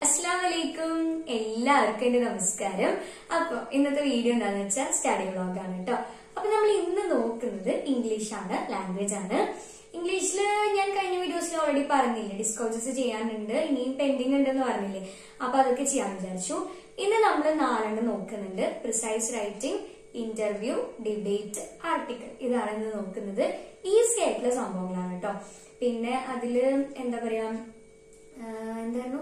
അസ്സാം വലൈക്കും എല്ലാവർക്കും എന്റെ നമസ്കാരം അപ്പൊ ഇന്നത്തെ വീഡിയോ എന്താണെന്ന് വെച്ചാൽ സ്റ്റഡി വ്ളോഗ് ആണ് കേട്ടോ അപ്പൊ നമ്മൾ ഇന്ന് നോക്കുന്നത് ഇംഗ്ലീഷ് ആണ് ലാംഗ്വേജ് ആണ് ഇംഗ്ലീഷിൽ ഞാൻ കഴിഞ്ഞ വീഡിയോസിൽ ഓൾറെഡി പറഞ്ഞില്ലേ ഡിസ്കോഴ്സസ് ചെയ്യാനുണ്ട് ഇനിയും പെൻഡിങ് ഉണ്ടെന്ന് പറഞ്ഞില്ലേ അപ്പൊ അതൊക്കെ ചെയ്യാൻ വിചാരിച്ചു ഇന്ന് നമ്മൾ നാലെണ്ണം നോക്കുന്നുണ്ട് precis writing interview debate article ഇതാണ് ഇന്ന് നോക്കുന്നത് ഈസി ആയിട്ടുള്ള സംഭവങ്ങളാണ് കേട്ടോ പിന്നെ അതില് എന്താ പറയാ ആഹ് എന്തായിരുന്നു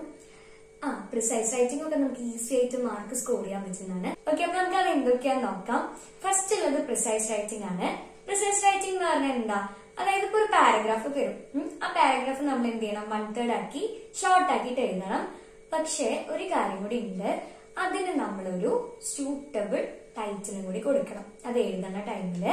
ആ പ്രിസൈസ് റൈറ്റിംഗ് ഒക്കെ നമുക്ക് ഈസി ആയിട്ട് മാർക്ക് സ്കോർ ചെയ്യാൻ പറ്റുന്നതാണ് ഓക്കെ അപ്പൊ നമുക്ക് അത് എന്തൊക്കെയാന്ന് നോക്കാം ഫസ്റ്റ് ഉള്ളത് പ്രിസൈസ് റൈറ്റിംഗ് ആണ് പ്രിസൈസ് റൈറ്റിംഗ് എന്ന് പറഞ്ഞാൽ എന്താ അതായത് ഇപ്പൊ ഒരു പാരഗ്രാഫ് തരും ഉം. ആ പാരഗ്രാഫ് നമ്മൾ എന്ത് ചെയ്യണം വൺ തേർഡ് ആക്കി ഷോർട്ട് ആക്കിയിട്ട് എഴുതണം പക്ഷെ ഒരു കാര്യം കൂടി ഉണ്ട് അതിന് നമ്മളൊരു സ്യൂട്ടബിൾ ടൈറ്റിലും കൂടി കൊടുക്കണം അത് എഴുതുന്ന ടൈമില്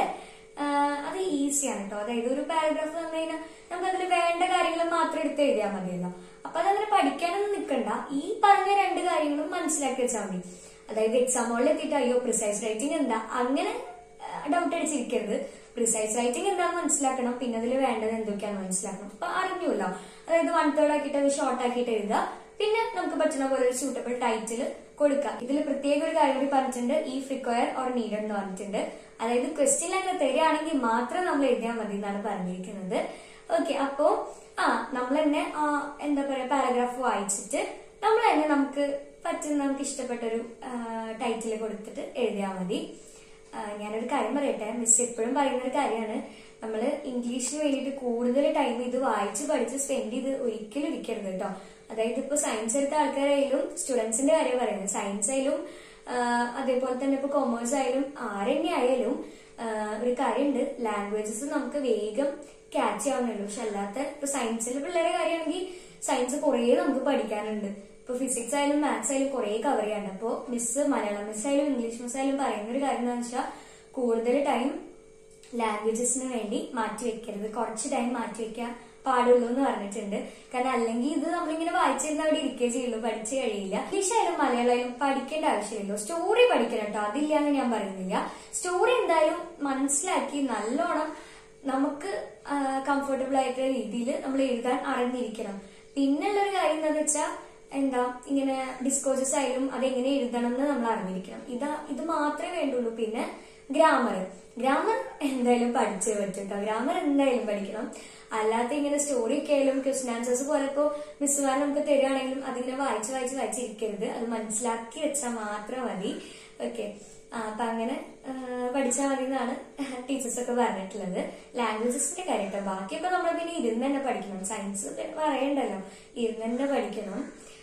അത് ഈസിയാണ് കേട്ടോ അതായത് ഒരു പാരഗ്രാഫ് തന്നു കഴിഞ്ഞാൽ നമുക്ക് അതിൽ വേണ്ട കാര്യങ്ങൾ മാത്രം എടുത്ത് എഴുതിയാൽ മതിയല്ലോ അപ്പൊ അതങ്ങനെ പഠിക്കാനൊന്നും നിൽക്കണ്ട ഈ പറഞ്ഞ രണ്ട് കാര്യങ്ങളും മനസ്സിലാക്കി വെച്ചാൽ മതി അതായത് എക്സാം ഹോളിൽ എത്തിയിട്ട് അയ്യോ പ്രിസൈസ് റൈറ്റിംഗ് എന്താ അങ്ങനെ ഡൗട്ട് അടിച്ചിരിക്കരുത് പ്രിസൈസ് റൈറ്റിംഗ് എന്താണെന്ന് മനസ്സിലാക്കണം പിന്നെ അതിൽ വേണ്ടത് എന്തൊക്കെയാണെന്ന് മനസ്സിലാക്കണം അപ്പൊ അറിഞ്ഞൂല്ലോ അതായത് വൺ തേർഡ് ആക്കിയിട്ട് അത് ഷോർട്ട് ആക്കിയിട്ട് എഴുതുക പിന്നെ നമുക്ക് പറ്റുന്ന പോലെ ഒരു സൂട്ടബിൾ ടൈറ്റിൽ കൊടുക്കാം ഇതിൽ പ്രത്യേക ഒരു കാര്യം കൂടി പറഞ്ഞിട്ടുണ്ട് ഈ റിക്വയർ ഓർ നീഡ് എന്ന് പറഞ്ഞിട്ടുണ്ട് അതായത് ക്വസ്റ്റ്യൻ അങ്ങനെ തരികയാണെങ്കിൽ മാത്രം നമ്മൾ എഴുതിയാൽ മതി എന്നാണ് പറഞ്ഞിരിക്കുന്നത് ഓക്കെ അപ്പോ ആ നമ്മൾ തന്നെ ആ എന്താ പറയാ പാരഗ്രാഫ് വായിച്ചിട്ട് നമ്മൾ തന്നെ നമുക്ക് പറ്റുന്ന നമുക്ക് ഇഷ്ടപ്പെട്ട ഒരു ടൈറ്റിൽ കൊടുത്തിട്ട് എഴുതിയാൽ മതി ആ, ഞാനൊരു കാര്യം പറയട്ടെ മിസ് എപ്പോഴും പറയുന്ന ഒരു കാര്യമാണ് നമ്മൾ ഇംഗ്ലീഷിന് വേണ്ടിയിട്ട് കൂടുതൽ ടൈം ഇത് വായിച്ച് പഠിച്ച് സ്പെൻഡ് ചെയ്ത് ഒരിക്കലും ഇരിക്കരുത് കേട്ടോ അതായത് ഇപ്പൊ സയൻസ് എടുത്ത ആൾക്കാരായാലും സ്റ്റുഡൻസിന്റെ കാര്യം പറയുന്നത് സയൻസ് ആയാലും ആ, അതേപോലെ തന്നെ ഇപ്പൊ കൊമേഴ്സ് ആയാലും ആരെന്നെ ആയാലും ആ, ഒരു കാര്യമുണ്ട് ലാംഗ്വേജസ് നമുക്ക് വേഗം ക്യാച്ച് ചെയ്യാവുന്നുള്ളൂ പക്ഷെ അല്ലാത്ത ഇപ്പൊ സയൻസിലെ പിള്ളേരെ കാര്യമാണെങ്കിൽ സയൻസ് കുറേ നമുക്ക് പഠിക്കാനുണ്ട് ഇപ്പൊ ഫിസിക്സ് ആയാലും മാത്സ് ആയാലും കുറേ കവർ ചെയ്യാണ്ട് അപ്പോ മിസ് മലയാളം മിസ് ആയാലും ഇംഗ്ലീഷ് മിസ് ആയാലും പറയുന്ന ഒരു കാര്യം എന്താണെന്ന് വെച്ചാൽ കൂടുതൽ ടൈം ലാംഗ്വേജസിന് വേണ്ടി മാറ്റി വെക്കരുത് കുറച്ച് ടൈം മാറ്റി വെക്കാൻ പാടുള്ളൂ എന്ന് പറഞ്ഞിട്ടുണ്ട് കാരണം അല്ലെങ്കിൽ ഇത് നമ്മളിങ്ങനെ വായിച്ചിരുന്ന അവിടെ ഇരിക്കേ ചെയ്യുള്ളൂ പഠിച്ചു കഴിയില്ല ഇംഗ്ലീഷ് ആയാലും മലയാളം ആയാലും പഠിക്കേണ്ട ആവശ്യമില്ലല്ലോ സ്റ്റോറി പഠിക്കണം കേട്ടോ അതില്ല എന്ന് ഞാൻ പറയുന്നില്ല സ്റ്റോറി എന്തായാലും മനസ്സിലാക്കി നല്ലോണം നമുക്ക് കംഫർട്ടബിൾ ആയിട്ടുള്ള രീതിയിൽ നമ്മൾ എഴുതാൻ അറിഞ്ഞിരിക്കണം പിന്നെയുള്ള ഒരു കാര്യം എന്താണെന്ന് വെച്ചാൽ എന്താ ഇങ്ങനെ ഡിസ്കോഴ്സസ് ആയാലും അതെങ്ങനെ എഴുതണം എന്ന് നമ്മൾ അറിഞ്ഞിരിക്കണം ഇതാ ഇത് മാത്രമേ വേണ്ടുള്ളൂ പിന്നെ ഗ്രാമർ ഗ്രാമർ എന്തായാലും പഠിച്ചേ പറ്റൂട്ടോ ഗ്രാമർ എന്തായാലും പഠിക്കണം അല്ലാത്ത ഇങ്ങനെ സ്റ്റോറി ഒക്കെ ആയാലും ക്വസ്റ്റൻ ആൻസേഴ്സ് പോലെ ഇപ്പോ മിസ്സുമാർ നമുക്ക് തരികയാണെങ്കിലും അതിങ്ങനെ വായിച്ച് വായിച്ച് വായിച്ചിരിക്കരുത് അത് മനസ്സിലാക്കി വെച്ചാൽ മാത്രം മതി ഓക്കെ അപ്പൊ അങ്ങനെ പഠിച്ചാൽ മതി എന്നാണ് ടീച്ചേഴ്സ് ഒക്കെ പറഞ്ഞിട്ടുള്ളത് ലാംഗ്വേജസിന്റെ കാര്യം കേട്ടോ ബാക്കിയൊക്കെ നമ്മൾ പിന്നെ ഇരുന്ന് തന്നെ പഠിക്കണം സയൻസ് പറയണ്ടല്ലോ ഇരുന്ന് തന്നെ പഠിക്കണം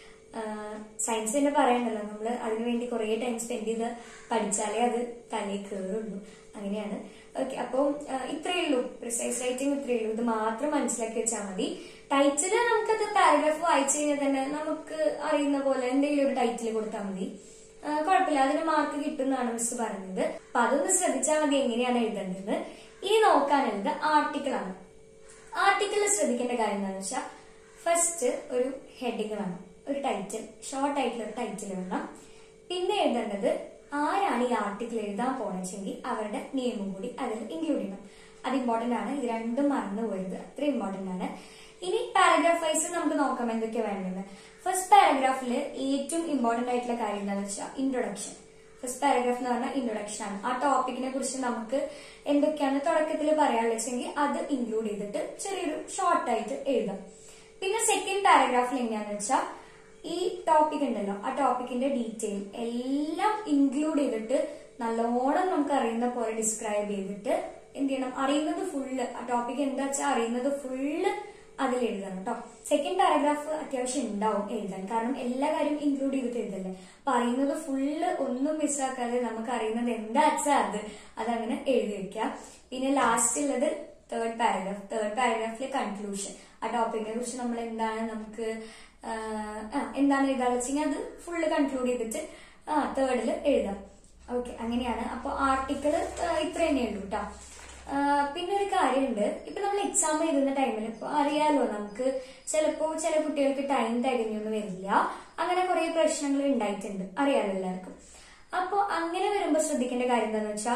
സയൻസ് തന്നെ പറയണ്ടല്ലോ നമ്മൾ അതിനുവേണ്ടി കുറേ ടൈം സ്പെൻഡ് ചെയ്ത് പഠിച്ചാലേ അത് തലയിൽ കയറുള്ളൂ അങ്ങനെയാണ് ഓക്കെ അപ്പോൾ ഇത്രയേ ഉള്ളൂ പ്രിസൈസ് റൈറ്റിംഗ് ഇത്രയേ ഉള്ളൂ ഇത് മാത്രം മനസ്സിലാക്കി വെച്ചാൽ മതി ടൈറ്റില് നമുക്കത് പാരഗ്രാഫ് വായിച്ചു കഴിഞ്ഞാൽ തന്നെ നമുക്ക് അറിയുന്ന പോലെ എന്തെങ്കിലും ഒരു ടൈറ്റിൽ കൊടുത്താൽ മതി ആ, കുഴപ്പമില്ല അതിന് മാർക്ക് കിട്ടുമെന്നാണ് മിസ് പറഞ്ഞത് അപ്പൊ അതൊന്ന് ശ്രദ്ധിച്ചാൽ മതി എങ്ങനെയാണ് എഴുതേണ്ടത് ഇനി നോക്കാനുള്ളത് ആർട്ടിക്കിൾ ആണ് ആർട്ടിക്കിളിൽ ശ്രദ്ധിക്കേണ്ട കാര്യം എന്താണെന്ന് വെച്ചാൽ ഫസ്റ്റ് ഒരു ഹെഡിങ് വേണം ഒരു ടൈറ്റിൽ ഷോർട്ട് ആയിട്ടുള്ള ഒരു ടൈറ്റിൽ വേണം പിന്നെ എഴുതേണ്ടത് ആരാണ് ഈ ആർട്ടിക്കിൾ എഴുതാൻ പോണെച്ചെങ്കിൽ അവരുടെ നിയമം കൂടി അതിൽ ഇൻക്ലൂഡ് ചെയ്യണം അത് ഇമ്പോർട്ടന്റ് ആണ് ഇത് രണ്ടും മറന്നു പോയത് അത്ര ഇമ്പോർട്ടന്റ് ആണ് ഇനി പാരഗ്രാഫ് വൈസ് നമുക്ക് നോക്കാം എന്തൊക്കെയാ വേണ്ടത് ഫസ്റ്റ് പാരഗ്രാഫിൽ ഏറ്റവും ഇമ്പോർട്ടന്റ് ആയിട്ടുള്ള കാര്യം എന്താണെന്ന് വെച്ചാൽ ഇൻട്രൊഡക്ഷൻ ഫസ്റ്റ് പാരഗ്രാഫ് എന്ന് പറഞ്ഞാൽ ഇൻട്രൊഡക്ഷൻ ആണ് ആ ടോപ്പിക്കിനെ കുറിച്ച് നമുക്ക് എന്തൊക്കെയാണ് തുടക്കത്തിൽ പറയാനുള്ളത് വെച്ചെങ്കിൽ അത് ഇൻക്ലൂഡ് ചെയ്തിട്ട് ചെറിയൊരു ഷോർട്ട് ആയിട്ട് എഴുതാം പിന്നെ സെക്കൻഡ് പാരഗ്രാഫിൽ എങ്ങനെയാന്ന് വെച്ചാൽ ഈ ടോപ്പിക് ഉണ്ടല്ലോ ആ ടോപ്പിക്കിന്റെ ഡീറ്റെയിൽ എല്ലാം ഇൻക്ലൂഡ് ചെയ്തിട്ട് നല്ലോണം നമുക്ക് അറിയുന്ന പോലെ ഡിസ്ക്രൈബ് ചെയ്തിട്ട് എന്ത് ചെയ്യണം അറിയുന്നത് ഫുള്ള് ആ ടോപ്പിക് എന്താ വെച്ചാൽ അറിയുന്നത് ഫുള്ള് അതിൽ എഴുതണം കേട്ടോ സെക്കൻഡ് പാരഗ്രാഫ് അത്യാവശ്യം ഉണ്ടാവും എഴുതാൻ കാരണം എല്ലാ കാര്യം ഇൻക്ലൂഡ് ചെയ്തിട്ട് എഴുതല്ലേ അപ്പൊ അറിയുന്നത് ഫുള്ള് ഒന്നും മിസ്സാക്കാതെ നമുക്ക് അറിയുന്നത് എന്താ വെച്ചാൽ അത് അതങ്ങനെ എഴുതി വെക്കാം പിന്നെ ലാസ്റ്റ് ഉള്ളത് തേർഡ് പാരഗ്രാഫ് തേർഡ് പാരഗ്രാഫിലെ കൺക്ലൂഷൻ ആ ടോപ്പിക്കിനെ കുറിച്ച് നമ്മൾ എന്താണ് നമുക്ക് ആ, ആ, എന്താണ് എഴുതാന്ന് വെച്ചെങ്കിൽ അത് ഫുള്ള് കൺക്ലൂഡ് ചെയ്തിട്ട് ആ തേർഡിൽ എഴുതാം ഓക്കെ അങ്ങനെയാണ് അപ്പൊ ആർട്ടിക്കിള് ഇത്ര തന്നെ ഉള്ളൂ കേട്ടോ പിന്നെ ഒരു കാര്യമുണ്ട് ഇപ്പൊ നമ്മൾ എക്സാം എഴുതുന്ന ടൈമിൽ ഇപ്പൊ അറിയാലോ നമുക്ക് ചിലപ്പോ ചില കുട്ടികൾക്ക് ടൈം തികഞ്ഞൊന്നും വരില്ല അങ്ങനെ കുറെ പ്രശ്നങ്ങൾ ഉണ്ടായിട്ടുണ്ട് അറിയാലോ എല്ലാവർക്കും അപ്പൊ അങ്ങനെ വരുമ്പോ ശ്രദ്ധിക്കേണ്ട കാര്യം എന്താണെന്ന് വെച്ചാൽ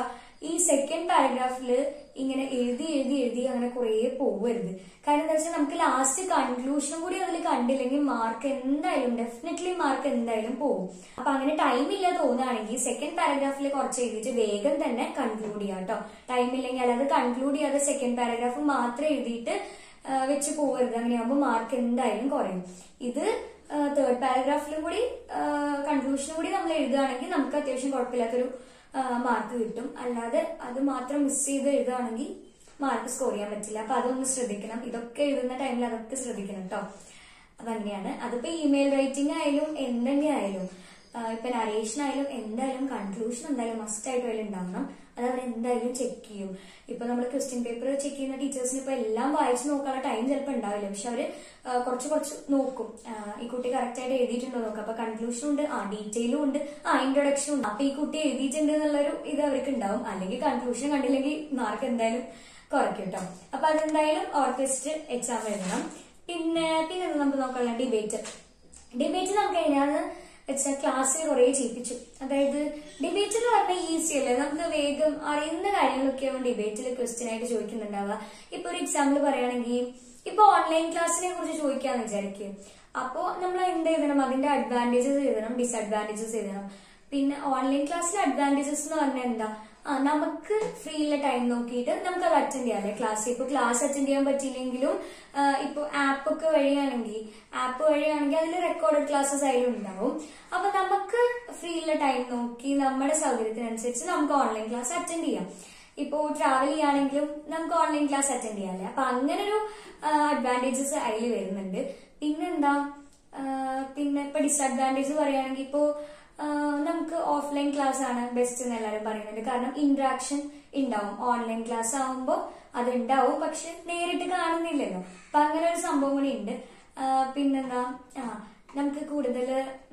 ഈ സെക്കൻഡ് പാരഗ്രാഫിൽ ഇങ്ങനെ എഴുതി എഴുതി എഴുതി അങ്ങനെ കുറേ പോവരുത് കാരണം എന്താ വെച്ചാൽ നമുക്ക് ലാസ്റ്റ് കൺക്ലൂഷൻ കൂടി അതിൽ കണ്ടില്ലെങ്കിൽ മാർക്ക് എന്തായാലും ഡെഫിനറ്റ്ലി മാർക്ക് എന്തായാലും പോകും അപ്പൊ അങ്ങനെ ടൈം ഇല്ല തോന്നുകയാണെങ്കിൽ സെക്കൻഡ് പാരഗ്രാഫിൽ കുറച്ച് എഴുതിയിട്ട് വേഗം തന്നെ കൺക്ലൂഡ് ചെയ്യാം കേട്ടോ ടൈം ഇല്ലെങ്കിൽ അല്ലാതെ കൺക്ലൂഡ് ചെയ്യാതെ സെക്കൻഡ് പാരഗ്രാഫ് മാത്രം എഴുതിയിട്ട് ആ, വെച്ച് പോകരുത് അങ്ങനെയാകുമ്പോൾ മാർക്ക് എന്തായാലും കുറയും ഇത് തേർഡ് പാരഗ്രാഫിലും കൂടി കൺക്ലൂഷനും കൂടി നമ്മൾ എഴുതുകയാണെങ്കിൽ നമുക്ക് അത്യാവശ്യം കുഴപ്പമില്ലാത്തൊരു മാർക്ക് കിട്ടും അല്ലാതെ അത് മാത്രം മിസ് ചെയ്ത് എഴുതുകയാണെങ്കിൽ മാർക്ക് സ്കോർ ചെയ്യാൻ പറ്റില്ല അപ്പൊ അതൊന്ന് ശ്രദ്ധിക്കണം ഇതൊക്കെ എഴുതുന്ന ടൈമിൽ അതൊക്കെ ശ്രദ്ധിക്കണം കേട്ടോ അതങ്ങനെയാണ് അതിപ്പോ ഇമെയിൽ റൈറ്റിംഗ് ആയാലും എന്തെന്നെ ആയാലും ആ, ഇപ്പൊ നരേഷൻ ആയാലും എന്തായാലും കൺക്ലൂഷൻ എന്തായാലും മസ്റ്റ് ആയിട്ട് അതിൽ ഉണ്ടാവണം അത് അവർ എന്തായാലും ചെക്ക് ചെയ്യും ഇപ്പൊ നമ്മൾ ക്വസ്റ്റ്യൻ പേപ്പർ ചെക്ക് ചെയ്യുന്ന ടീച്ചേഴ്സിന് ഇപ്പൊ എല്ലാം വായിച്ച് നോക്കാനുള്ള ടൈം ചിലപ്പോൾ ഉണ്ടാവില്ല പക്ഷെ അവര് ആ, കുറച്ച് കുറച്ച് നോക്കും ആ, ഈ കുട്ടി കറക്റ്റ് ആയിട്ട് എഴുതിയിട്ടുണ്ടോ നോക്കും അപ്പൊ കൺക്ലൂഷനും ഉണ്ട് ആ ഡീറ്റെയിലും ഉണ്ട് ആ ഇൻട്രൊഡക്ഷനും ഉണ്ട് അപ്പൊ ഈ കുട്ടി എഴുതിയിട്ടുണ്ട് എന്നുള്ളൊരു ഇത് അവർക്ക് ഉണ്ടാവും അല്ലെങ്കിൽ കൺക്ലൂഷൻ കണ്ടില്ലെങ്കിൽ മാർക്ക് എന്തായാലും കുറയ്ക്കും കേട്ടോ അപ്പൊ അതെന്തായാലും ഓർക്കസ്ട്ര എക്സാം എഴുതണം പിന്നെ പിന്നെ നമുക്ക് നോക്കാനുള്ള ഡിബേറ്റ് ഡിബേറ്റ് നമുക്ക് എങ്ങനെയാന്ന് വെച്ചാൽ ക്ലാസ്സിൽ കുറെ ചെയ്യിപ്പിച്ചു അതായത് ഡിബേറ്റ് എന്ന് പറഞ്ഞാൽ ഈസി അല്ലേ നമുക്ക് വേഗം അറിയുന്ന കാര്യങ്ങളൊക്കെയാണ് ഡിബേറ്റിൽ ക്വസ്റ്റ്യൻ ആയിട്ട് ചോദിക്കുന്നുണ്ടാവുക ഇപ്പൊ ഒരു എക്സാമ്പിൾ പറയുകയാണെങ്കിൽ ഇപ്പൊ ഓൺലൈൻ ക്ലാസ്സിനെ കുറിച്ച് ചോദിക്കാന്ന് വിചാരിക്കും അപ്പോ നമ്മൾ എന്ത് എഴുതണം അതിന്റെ അഡ്വാൻറ്റേജസ് എഴുതണം ഡിസഡ്വാൻറ്റേജസ് എഴുതണം പിന്നെ ഓൺലൈൻ ക്ലാസ്സിലെ അഡ്വാൻറ്റേജസ് എന്ന് പറഞ്ഞാൽ എന്താ ആ നമുക്ക് ഫ്രീ ഉള്ള ടൈം നോക്കിയിട്ട് നമുക്ക് അത് അറ്റൻഡ് ചെയ്യാം അല്ലെ ക്ലാസ് ഇപ്പൊ ക്ലാസ് അറ്റൻഡ് ചെയ്യാൻ പറ്റിയില്ലെങ്കിലും ആ, ഇപ്പൊ ആപ്പ് ഒക്കെ വഴിയാണെങ്കിൽ ആപ്പ് വഴിയാണെങ്കിൽ അതിൽ റെക്കോർഡഡ് ക്ലാസ്സസ് അതിലും ഉണ്ടാവും അപ്പൊ നമുക്ക് ഫ്രീ ഉള്ള ടൈം നോക്കി നമ്മുടെ സൗകര്യത്തിനനുസരിച്ച് നമുക്ക് ഓൺലൈൻ ക്ലാസ് അറ്റൻഡ് ചെയ്യാം ഇപ്പോ ട്രാവൽ ചെയ്യുകയാണെങ്കിലും നമുക്ക് ഓൺലൈൻ ക്ലാസ് അറ്റൻഡ് ചെയ്യാം അല്ലെ അപ്പൊ അങ്ങനെ ഒരു അഡ്വാൻറ്റേജസ് അതിൽ വരുന്നുണ്ട് പിന്നെന്താ ആ, പിന്നെ ഇപ്പൊ ഡിസഡ്വാൻറ്റേജ് പറയുകയാണെങ്കിൽ ഇപ്പോ ആ, നമുക്ക് ഓഫ്ലൈൻ ക്ലാസ് ആണ് ബെസ്റ്റ് എന്ന് എല്ലാവരും പറയുന്നുണ്ട് കാരണം ഇന്ററാക്ഷൻ ഉണ്ടാവും ഓൺലൈൻ ക്ലാസ് ആവുമ്പോൾ അത് ഉണ്ടാവും പക്ഷെ നേരിട്ട് കാണുന്നില്ലല്ലോ അപ്പൊ അങ്ങനെ ഒരു സംഭവം കൂടി ഉണ്ട് ആ, പിന്നെന്താ ആ നമുക്ക് കൂടുതൽ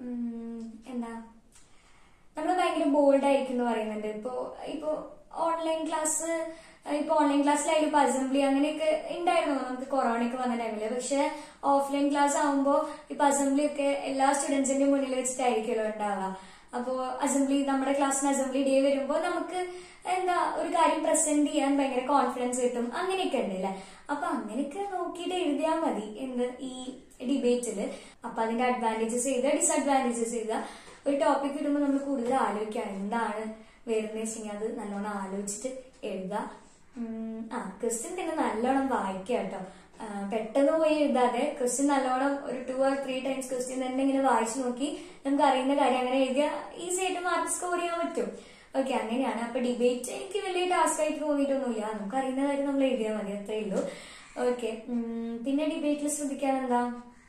എന്താ നമ്മൾ ഭയങ്കര ബോൾഡ് ആയിരിക്കും എന്ന് പറയുന്നുണ്ട് ഇപ്പോ ഇപ്പോ ഓൺലൈൻ ക്ലാസ് ഇപ്പൊ ഓൺലൈൻ ക്ലാസ്സിലായാലും ഇപ്പൊ അസംബ്ലി അങ്ങനെയൊക്കെ ഉണ്ടായിരുന്നു നമുക്ക് കൊറോണ ഒക്കെ വന്ന ടൈമില് പക്ഷെ ഓഫ്ലൈൻ ക്ലാസ് ആവുമ്പോ ഇപ്പൊ അസംബ്ലി ഒക്കെ എല്ലാ സ്റ്റുഡൻസിന്റെ മുന്നിൽ വെച്ചിട്ടായിരിക്കുമല്ലോ ഉണ്ടാവുക അപ്പോ അസംബ്ലി നമ്മുടെ ക്ലാസ്സിന് അസംബ്ലി ഡേ വരുമ്പോ നമുക്ക് എന്താ ഒരു കാര്യം പ്രസന്റ് ചെയ്യാൻ ഭയങ്കര കോൺഫിഡൻസ് കിട്ടും അങ്ങനെയൊക്കെ ഉണ്ട് അല്ലെ അപ്പൊ അങ്ങനെയൊക്കെ നോക്കിയിട്ട് എഴുതിയാൽ മതി എന്ത് ഈ ഡിബേറ്റില് അപ്പൊ അതിന്റെ അഡ്വാൻറ്റേജസ് ചെയ്ത ഡിസഡ്വാൻറ്റേജസ് ചെയ്ത ഒരു ടോപ്പിക് കിട്ടുമ്പോൾ നമ്മൾ കൂടുതൽ ആലോചിക്കുക എന്താണ് വരുന്നത് വെച്ചെങ്കിൽ അത് നല്ലോണം ആലോചിച്ചിട്ട് എഴുതുക ഉം, ആ ക്വസ്റ്റ്യൻ പിന്നെ നല്ലോണം വായിക്കുക കേട്ടോ ആ, പെട്ടെന്ന് പോയി എഴുതാതെ ക്വസ്റ്റ്യൻ നല്ലോണം ഒരു two or three times question തന്നെ ഇങ്ങനെ വായിച്ചു നോക്കി നമുക്ക് അറിയുന്ന കാര്യം അങ്ങനെ എഴുതിയാൽ ഈസി ആയിട്ട് മാർക്ക് സ്കോർ ചെയ്യാൻ പറ്റും ഓക്കെ അങ്ങനെയാണ് അപ്പൊ ഡിബേറ്റ് എനിക്ക് വലിയ ടാസ്ക് ആയിട്ട് തോന്നിയിട്ടൊന്നുമില്ല നമുക്ക് അറിയുന്ന കാര്യം നമ്മൾ എഴുതിയാൽ മതി അത്രേ ഉള്ളൂ ഓക്കെ പിന്നെ ഡിബേറ്റിൽ ശ്രദ്ധിക്കാൻ എന്താ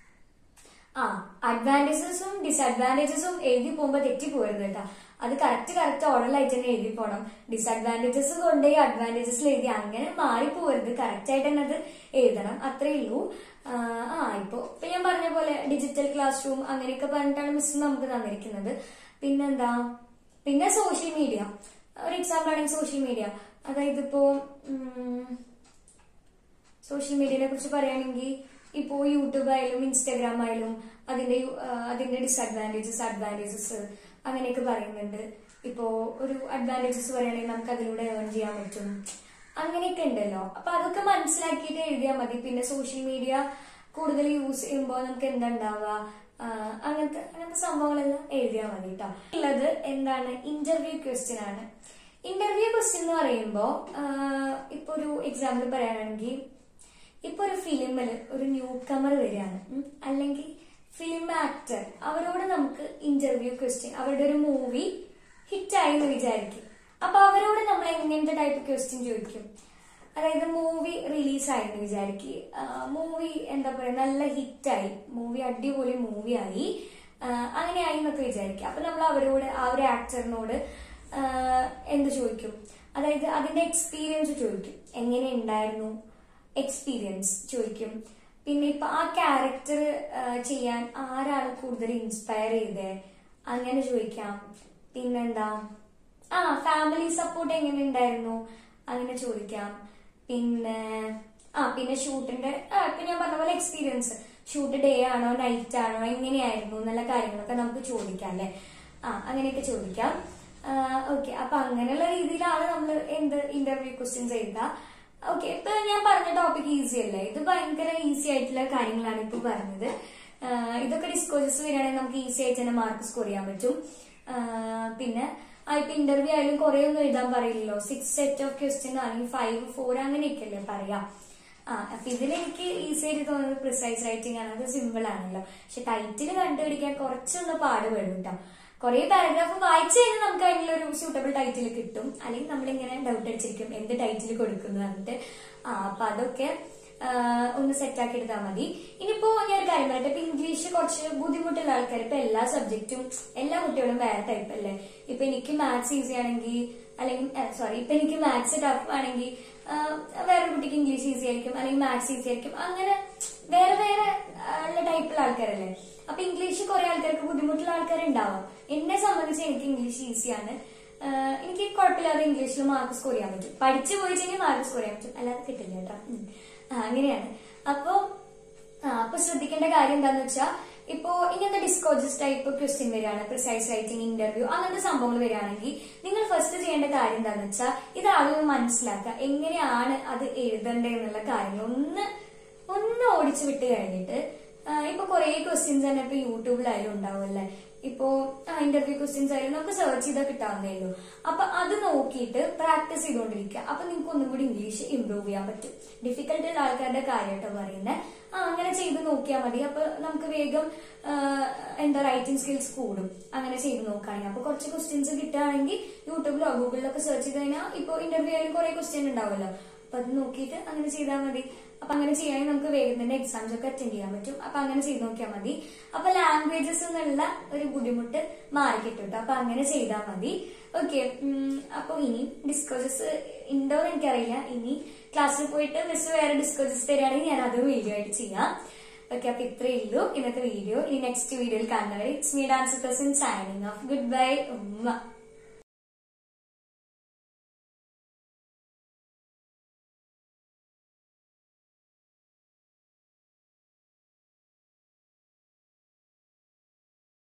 ആ അഡ്വാൻറ്റേജസും ഡിസഡ്വാൻറ്റേജസും എഴുതി പോകുമ്പോ തെറ്റി പോരുത് കേട്ടോ അത് കറക്റ്റ് കറക്റ്റ് ഓർഡറിലായിട്ട് തന്നെ എഴുതി പോകണം ഡിസഡ്വാൻറ്റേജസ് കൊണ്ട് ഈ അഡ്വാൻറ്റേജസിൽ എഴുതി അങ്ങനെ മാറി പോരുത് കറക്റ്റ് ആയിട്ട് തന്നെ അത് എഴുതണം അത്രേ ഉള്ളൂ ആ, ആ ഇപ്പൊ ഇപ്പൊ ഞാൻ പറഞ്ഞ പോലെ ഡിജിറ്റൽ ക്ലാസ് റൂം അങ്ങനെയൊക്കെ പറഞ്ഞിട്ടാണ് മിസ് നമുക്ക് തന്നിരിക്കുന്നത് പിന്നെന്താ പിന്നെ സോഷ്യൽ മീഡിയ ഒരു എക്സാമ്പിൾ ആണെങ്കിൽ സോഷ്യൽ മീഡിയ അതായത് ഇപ്പോ ഉം, സോഷ്യൽ മീഡിയനെ കുറിച്ച് പറയുകയാണെങ്കിൽ ഇപ്പോ യൂട്യൂബ് ആയാലും ഇൻസ്റ്റാഗ്രാം ആയാലും അതിന്റെ യു- ആ, അതിന്റെ ഡിസഡ്വാൻറ്റേജസ് അഡ്വാൻറ്റേജസ് അങ്ങനെയൊക്കെ പറയുന്നുണ്ട് ഇപ്പോ ഒരു അഡ്വാൻറ്റേജസ് പറയുകയാണെങ്കിൽ നമുക്ക് അതിലൂടെ ഏൺ ചെയ്യാൻ പറ്റും അങ്ങനെയൊക്കെ ഉണ്ടല്ലോ അപ്പൊ അതൊക്കെ മനസ്സിലാക്കിയിട്ട് എഴുതിയാൽ മതി പിന്നെ സോഷ്യൽ മീഡിയ കൂടുതൽ യൂസ് ചെയ്യുമ്പോൾ നമുക്ക് എന്താ ഉണ്ടാവുക ആ, അങ്ങനത്തെ അങ്ങനത്തെ സംഭവങ്ങളെല്ലാം എഴുതിയാൽ മതി കേട്ടോ ഉള്ളത് എന്താണ് ഇന്റർവ്യൂ ക്വസ്റ്റ്യൻ ആണ് ഇന്റർവ്യൂ ക്വസ്റ്റ്യൻ എന്ന് പറയുമ്പോൾ ഇപ്പൊ ഒരു എക്സാമ്പിൾ പറയുകയാണെങ്കിൽ ഇപ്പൊ ഒരു ഫിലിമില് ഒരു ന്യൂ കമർ വരികയാണ് ഉം, അല്ലെങ്കിൽ ഫിലിം ആക്ടർ അവരോട് നമുക്ക് ഇന്റർവ്യൂ ക്വസ്റ്റ്യൻ അവരുടെ ഒരു മൂവി ഹിറ്റായി എന്ന് വിചാരിക്കും അപ്പൊ അവരോട് നമ്മൾ എങ്ങനത്തെ ടൈപ്പ് ക്വസ്റ്റ്യൻ ചോദിക്കും അതായത് മൂവി റിലീസായി എന്ന് വിചാരിക്കും മൂവി എന്താ പറയാ നല്ല ഹിറ്റായി മൂവി അടിപൊളി മൂവിയായി അങ്ങനെ ആയി എന്നൊക്കെ വിചാരിക്കുക അപ്പൊ നമ്മൾ അവരോട് ആ ഒരു ആക്ടറിനോട് എന്ത് ചോദിക്കും അതായത് അതിന്റെ എക്സ്പീരിയൻസ് ചോദിക്കും എങ്ങനെ ഉണ്ടായിരുന്നു എക്സ്പീരിയൻസ് ചോദിക്കും പിന്നെ ഇപ്പൊ ആ ക്യാരക്ടർ ചെയ്യാൻ ആരാണ് കൂടുതൽ ഇൻസ്പയർ ചെയ്തത് അങ്ങനെ ചോദിക്കാം പിന്നെന്താ ആ ഫാമിലി സപ്പോർട്ട് എങ്ങനെ ഉണ്ടായിരുന്നു അങ്ങനെ ചോദിക്കാം പിന്നെ ആ പിന്നെ ഷൂട്ടിന്റെ ആ ഇപ്പൊ ഞാൻ പറഞ്ഞ പോലെ എക്സ്പീരിയൻസ് ഷൂട്ട് ഡേ ആണോ നൈറ്റ് ആണോ എങ്ങനെയായിരുന്നു എന്നുള്ള കാര്യങ്ങളൊക്കെ നമുക്ക് ചോദിക്കാം അല്ലെ ആ അങ്ങനെയൊക്കെ ചോദിക്കാം ഓക്കെ അപ്പൊ അങ്ങനെയുള്ള രീതിയിലാണ് നമ്മൾ എന്ത് ഇന്റർവ്യൂ ക്വസ്റ്റ്യൻസ് എഴുതുക ഓക്കെ ഇപ്പൊ ഞാൻ പറഞ്ഞ ടോപ്പിക് ഈസി അല്ലേ ഇത് ഭയങ്കര ഈസി ആയിട്ടുള്ള കാര്യങ്ങളാണ് ഇപ്പൊ പറഞ്ഞത് ആഹ് ഇതൊക്കെ ഡിസ്കോഴ്സസ് വരികയാണെങ്കിൽ നമുക്ക് ഈസി ആയിട്ട് തന്നെ മാർക്ക് സ്കോർ ചെയ്യാൻ പറ്റും ആഹ് പിന്നെ ആ ഇപ്പൊ ഇന്റർവ്യൂ ആയാലും കുറെ ഒന്നും എഴുതാൻ പറയില്ലല്ലോ സിക്സ് സെറ്റ് ഓഫ് ക്വസ്റ്റ്യൻ അല്ലെങ്കിൽ ഫൈവ് ഫോർ അങ്ങനെയൊക്കെയല്ലേ പറയാം ആ അപ്പൊ ഇതിൽ എനിക്ക് ഈസി ആയിട്ട് തോന്നുന്നത് പ്രിസൈസ് റൈറ്റിംഗ് ആണ് അത് സിമ്പിൾ ആണല്ലോ പക്ഷെ ടൈറ്റിൽ കണ്ടുപിടിക്കാൻ കുറച്ചൊന്ന് പാടുപെടും കേട്ടോ കുറെ പാരഗ്രാഫ് വായിച്ചു കഴിഞ്ഞാൽ നമുക്ക് അതിനുള്ള ഒരു സൂട്ടബിൾ ടൈറ്റിൽ കിട്ടും അല്ലെങ്കിൽ നമ്മളിങ്ങനെ ഡൗട്ട് അടിച്ചിരിക്കും എന്ത് ടൈറ്റിൽ കൊടുക്കുന്നു പറഞ്ഞിട്ട് ആ അപ്പൊ അതൊക്കെ ആ, ഒന്ന് സെറ്റ് ആക്കി എടുത്താൽ മതി ഇനിയിപ്പോ ഞാൻ ഒരു കാര്യം പറയട്ടെ ഇപ്പൊ ഇംഗ്ലീഷ് കുറച്ച് ബുദ്ധിമുട്ടുള്ള ആൾക്കാർ ഇപ്പൊ എല്ലാ സബ്ജക്റ്റും എല്ലാ കുട്ടികളും വേറെ ടൈപ്പ് അല്ലേ ഇപ്പൊ എനിക്ക് മാത്സ് ഈസി ആണെങ്കിൽ അല്ലെങ്കിൽ സോറി ഇപ്പൊ എനിക്ക് മാത്സ് ടഫ് ആണെങ്കിൽ ആ, വേറെ കുട്ടിക്ക് ഇംഗ്ലീഷ് ഈസി ആയിരിക്കും അല്ലെങ്കിൽ മാത്സ് ഈസി ആയിരിക്കും അങ്ങനെ വേറെ വേറെ ആ, ഉള്ള ടൈപ്പുള്ള ആൾക്കാരല്ലേ അപ്പൊ ഇംഗ്ലീഷ് കുറെ ആൾക്കാർക്ക് ബുദ്ധിമുട്ടുള്ള ആൾക്കാരുണ്ടാവും എന്നെ സംബന്ധിച്ച് എനിക്ക് ഇംഗ്ലീഷ് ഈസിയാണ് ആഹ് എനിക്ക് കുഴപ്പമില്ലാതെ ഇംഗ്ലീഷിൽ മാർക്ക് സ്കോർ ചെയ്യാൻ പറ്റും പഠിച്ചു പോയിച്ചെങ്കിൽ മാർക്ക് സ്കോർ ചെയ്യാൻ പറ്റും അല്ലാതെ കിട്ടില്ല കേട്ടോ ഉം. ആ, അങ്ങനെയാണ് അപ്പൊ ആ, അപ്പൊ ശ്രദ്ധിക്കേണ്ട കാര്യം എന്താന്ന് വെച്ചാൽ ഇപ്പോ ഇങ്ങനത്തെ ഡിസ്കോജസ് ടൈപ്പ് ക്വസ്റ്റ്യൻ വരികയാണ് പ്രിസൈസ് റൈറ്റിംഗ് ഇന്റർവ്യൂ അങ്ങനത്തെ സംഭവങ്ങൾ വരികയാണെങ്കിൽ നിങ്ങൾ ഫസ്റ്റ് ചെയ്യേണ്ട കാര്യം എന്താന്ന് വെച്ചാൽ ഇത് ആളുകൾ മനസ്സിലാക്കുക എങ്ങനെയാണ് അത് എഴുതേണ്ടത് എന്നുള്ള കാര്യങ്ങൾ ഒന്ന് ഒന്ന് ഓടിച്ചു വിട്ട് കഴിഞ്ഞിട്ട് ആ, ഇപ്പൊ കുറെ ക്വസ്റ്റ്യൻസ് തന്നെ ഇപ്പൊ യൂട്യൂബിലായാലും ഉണ്ടാവും അല്ലേ ഇപ്പോ ഇന്റർവ്യൂ ക്വസ്റ്റ്യൻസ് ആയാലും നമുക്ക് സെർച്ച് ചെയ്താൽ കിട്ടാവുന്നേ ഉള്ളൂ അപ്പൊ അത് നോക്കിയിട്ട് പ്രാക്ടീസ് ചെയ്തുകൊണ്ടിരിക്കുക അപ്പൊ നിങ്ങൾക്ക് ഒന്നും കൂടി ഇംഗ്ലീഷ് ഇംപ്രൂവ് ചെയ്യാൻ പറ്റും ഡിഫിക്കൽട്ട് ഉള്ള ആൾക്കാരുടെ കാര്യമായിട്ടോ പറയുന്നത് ആ അങ്ങനെ ചെയ്ത് നോക്കിയാൽ മതി അപ്പൊ നമുക്ക് വേഗം ആ, എന്താ റൈറ്റിംഗ് സ്കിൽസ് കൂടും അങ്ങനെ ചെയ്ത് നോക്കുകയാണെങ്കിൽ അപ്പൊ കുറച്ച് ക്വസ്റ്റ്യൻസ് കിട്ടുകയാണെങ്കിൽ യൂട്യൂബിലോ ഗൂഗിളിലൊക്കെ സെർച്ച് ചെയ്ത് കഴിഞ്ഞാൽ ഇപ്പൊ ഇന്റർവ്യൂ ആയാലും കുറെ ക്വസ്റ്റ്യൻ ഉണ്ടാവുമല്ലോ അപ്പൊ അത് നോക്കിയിട്ട് അങ്ങനെ ചെയ്താൽ മതി അപ്പൊ അങ്ങനെ ചെയ്യുകയാണെങ്കിൽ നമുക്ക് വേഗം തന്നെ എക്സാംസ് ഒക്കെ അറ്റൻഡ് ചെയ്യാൻ പറ്റും അപ്പൊ അങ്ങനെ ചെയ്ത് നോക്കിയാൽ മതി അപ്പൊ ലാംഗ്വേജസ് എന്നുള്ള ഒരു ബുദ്ധിമുട്ട് മാറി കിട്ടും ട്ടോ. അപ്പൊ അങ്ങനെ ചെയ്താൽ മതി ഓക്കെ അപ്പൊ ഇനി ഡിസ്കോസസ് ഉണ്ടോ എന്ന് എനിക്കറിയില്ല ഇനി ക്ലാസ്സിൽ പോയിട്ട് മിസ് വേറെ ഡിസ്കോസസ് തരികയാണെങ്കിൽ ഞാൻ അത് വീഡിയോ ആയിട്ട് ചെയ്യാം ഓക്കെ അപ്പൊ ഇത്രയേ ഉള്ളൂ ഇന്നത്തെ വീഡിയോ ഇനി നെക്സ്റ്റ് വീഡിയോയിൽ കാണുന്നവരെ ഇറ്റ്സ് മീ ഡാൻസ് present signing off good bye ഉമ്മ